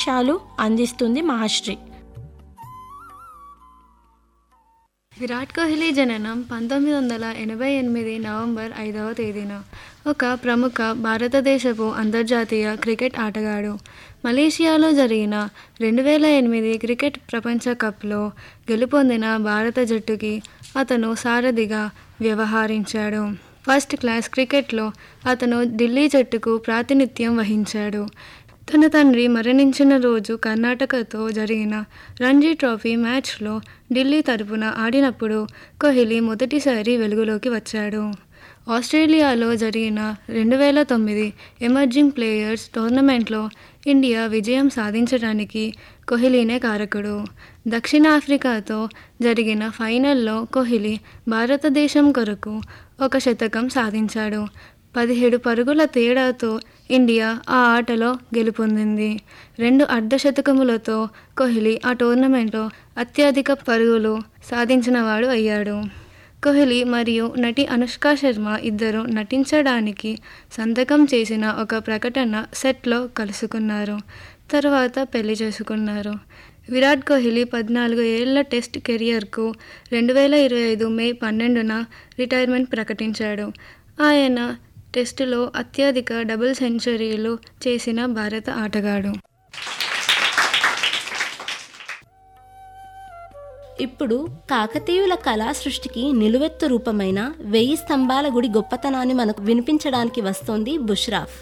విశేషాలు అందిస్తుంది మహాశ్రీ విరాట్ కోహ్లీ జననం పంతొమ్మిది వందల ఎనభై ఎనిమిది నవంబర్ ఐదవ తేదీన ఒక ప్రముఖ భారతదేశపు అంతర్జాతీయ క్రికెట్ ఆటగాడు మలేషియాలో జరిగిన రెండు వేల ఎనిమిది క్రికెట్ ప్రపంచ కప్లో గెలుపొందిన భారత జట్టుకి అతను సారథిగా వ్యవహరించాడు ఫస్ట్ క్లాస్ క్రికెట్లో అతను ఢిల్లీ జట్టుకు ప్రాతినిధ్యం వహించాడు తన తండ్రి మరణించిన రోజు కర్ణాటకతో జరిగిన రంజీ ట్రోఫీ మ్యాచ్లో ఢిల్లీ తరపున ఆడినప్పుడు కోహ్లీ మొదటిసారి వెలుగులోకి వచ్చాడు ఆస్ట్రేలియాలో జరిగిన రెండు వేల తొమ్మిది ఎమర్జింగ్ ప్లేయర్స్ టోర్నమెంట్లో ఇండియా విజయం సాధించడానికి కోహ్లీనే కారకుడు దక్షిణాఫ్రికాతో జరిగిన ఫైనల్లో కోహ్లీ భారతదేశం కొరకు ఒక శతకం సాధించాడు పదిహేడు పరుగుల తేడాతో ఇండియా ఆ ఆటలో గెలుపొందింది రెండు అర్ధశతకములతో కోహ్లీ ఆ టోర్నమెంట్లో అత్యధిక పరుగులు సాధించినవాడు అయ్యాడు కోహ్లీ మరియు నటి అనుష్క శర్మ ఇద్దరు నటించడానికి సంతకం చేసిన ఒక ప్రకటన సెట్లో కలుసుకున్నారు తర్వాత పెళ్లి చేసుకున్నారు విరాట్ కోహ్లీ పద్నాలుగు ఏళ్ల టెస్ట్ కెరియర్కు రెండు వేల ఇరవై ఐదు మే పన్నెండున రిటైర్మెంట్ ప్రకటించాడు ఆయన టెస్టులో అత్యధిక డబుల్ సెంచరీలు చేసిన భారత ఆటగాడు ఇప్పుడు కాకతీయుల కళా సృష్టికి నిలువెత్తు రూపమైన వెయ్యి స్తంభాల గుడి గొప్పతనాన్ని మనకు వినిపించడానికి వస్తోంది బుష్రాఫ్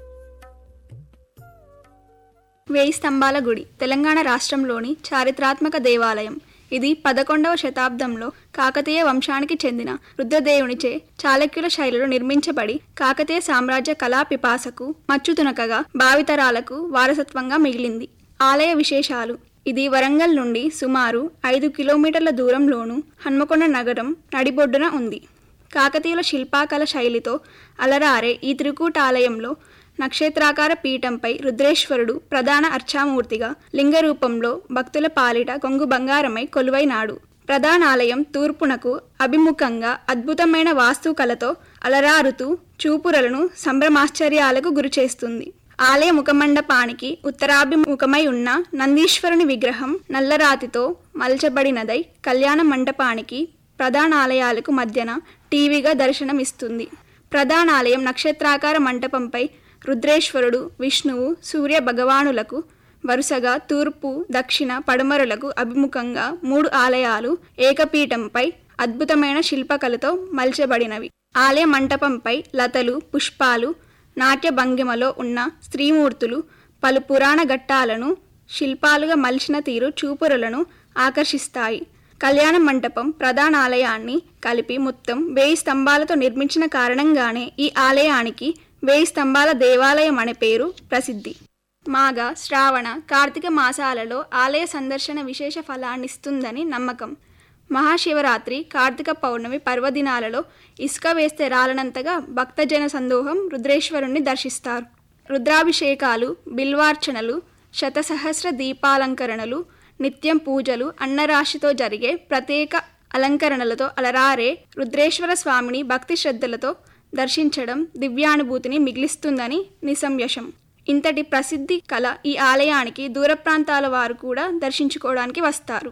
వేయి స్తంభాల గుడి తెలంగాణ రాష్ట్రంలోని చారిత్రాత్మక దేవాలయం ఇది పదకొండవ శతాబ్దంలో కాకతీయ వంశానికి చెందిన రుద్రదేవునిచే చాళక్యుల శైలిలో నిర్మించబడి కాకతీయ సామ్రాజ్య కళా పిపాసకు మచ్చుతునకగా భావితరాలకు వారసత్వంగా మిగిలింది ఆలయ విశేషాలు ఇది వరంగల్ నుండి సుమారు ఐదు కిలోమీటర్ల దూరంలోను హన్మకొండ నగరం నడిబొడ్డున ఉంది కాకతీయుల శిల్పాకళ శైలితో అలరారే ఈ త్రికూటాలయంలో నక్షత్రాకార పీఠంపై రుద్రేశ్వరుడు ప్రధాన అర్చామూర్తిగా లింగ రూపంలో భక్తుల పాలిట కొంగు బంగారమై కొలువైనాడు ప్రధానాలయం తూర్పునకు అభిముఖంగా అద్భుతమైన వాస్తుకలతో అలరారుతూ చూపురలను సంభ్రమాశ్చర్యాలకు గురిచేస్తుంది ఆలయ ముఖమండపానికి ఉత్తరాభిముఖమై ఉన్న నందీశ్వరుని విగ్రహం నల్లరాతితో మలచబడినదై కళ్యాణ మండపానికి ప్రధానాలయాలకు మధ్యన టీవీగా దర్శనమిస్తుంది ప్రధానాలయం నక్షత్రాకార మంటపంపై రుద్రేశ్వరుడు విష్ణువు సూర్య భగవానులకు వరుసగా తూర్పు దక్షిణ పడమరలకు అభిముఖంగా మూడు ఆలయాలు ఏకపీఠంపై అద్భుతమైన శిల్పకళతో మలచబడినవి ఆలయ మంటపంపై లతలు పుష్పాలు నాట్య భంగిమలో ఉన్న స్త్రీమూర్తులు పలు పురాణ ఘట్టాలను శిల్పాలుగా మలిచిన తీరు చూపురులను ఆకర్షిస్తాయి కళ్యాణ మంటపం ప్రధాన ఆలయాన్ని కలిపి మొత్తం వేయి స్తంభాలతో నిర్మించిన కారణంగానే ఈ ఆలయానికి వేయి స్తంభాల దేవాలయం అనే పేరు ప్రసిద్ధి మాఘ శ్రావణ కార్తీక మాసాలలో ఆలయ సందర్శన విశేష ఫలాన్నిస్తుందని నమ్మకం మహాశివరాత్రి కార్తీక పౌర్ణమి పర్వదినాలలో ఇసుక వేస్తే రాలనంతగా భక్తజన సందోహం రుద్రేశ్వరుణ్ణి దర్శిస్తారు రుద్రాభిషేకాలు బిల్వార్చనలు శతసహస్ర దీపాలంకరణలు నిత్యం పూజలు అన్నరాశితో జరిగే ప్రత్యేక అలంకరణలతో అలరారే రుద్రేశ్వర స్వామిని భక్తి శ్రద్ధలతో దర్శించడం దివ్యానుభూతిని మిగిలిస్తుందని నిసంయశం ఇంతటి ప్రసిద్ధి కల ఈ ఆలయానికి దూర ప్రాంతాల వారు కూడా దర్శించుకోవడానికి వస్తారు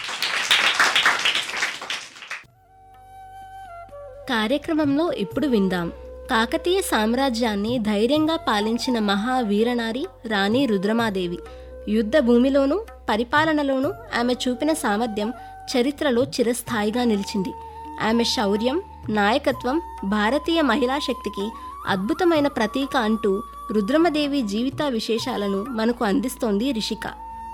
కార్యక్రమంలో ఇప్పుడు విందాం కాకతీయ సామ్రాజ్యాన్ని ధైర్యంగా పాలించిన మహావీరనారి రాణి రుద్రమాదేవి యుద్ధ భూమిలోనూ పరిపాలనలోనూ ఆమె చూపిన సామర్థ్యం చరిత్రలో చిరస్థాయిగా నిలిచింది ఆమె శౌర్యం నాయకత్వం భారతీయ మహిళా శక్తికి అద్భుతమైన ప్రతీక అంటూ రుద్రమదేవి జీవిత విశేషాలను మనకు అందిస్తోంది రిషిక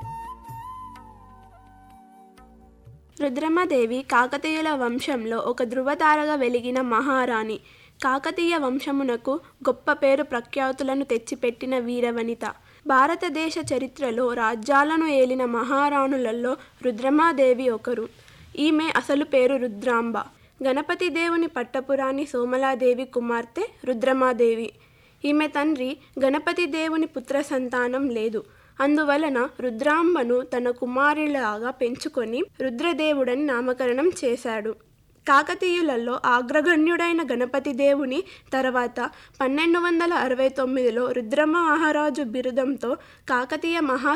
రుద్రమదేవి కాకతీయుల వంశంలో ఒక ధృవతారగా వెలిగిన మహారాణి కాకతీయ వంశమునకు గొప్ప పేరు ప్రఖ్యాతులను తెచ్చిపెట్టిన వీరవనిత భారతదేశ చరిత్రలో రాజ్యాలను ఏలిన మహారాణులలో రుద్రమాదేవి ఒకరు ఈమె అసలు పేరు రుద్రాంబ గణపతి దేవుని పట్టపురాణి సోమలాదేవి కుమార్తె రుద్రమాదేవి ఈమె తండ్రి గణపతి దేవుని పుత్ర సంతానం లేదు అందువలన రుద్రాంబను తన కుమారులాగా పెంచుకొని రుద్రదేవుడని నామకరణం చేశాడు కాకతీయులలో అగ్రగణ్యుడైన గణపతి దేవుని తర్వాత పన్నెండు వందల అరవై తొమ్మిదిలో రుద్రమ మహారాజు బిరుదంతో కాకతీయ మహా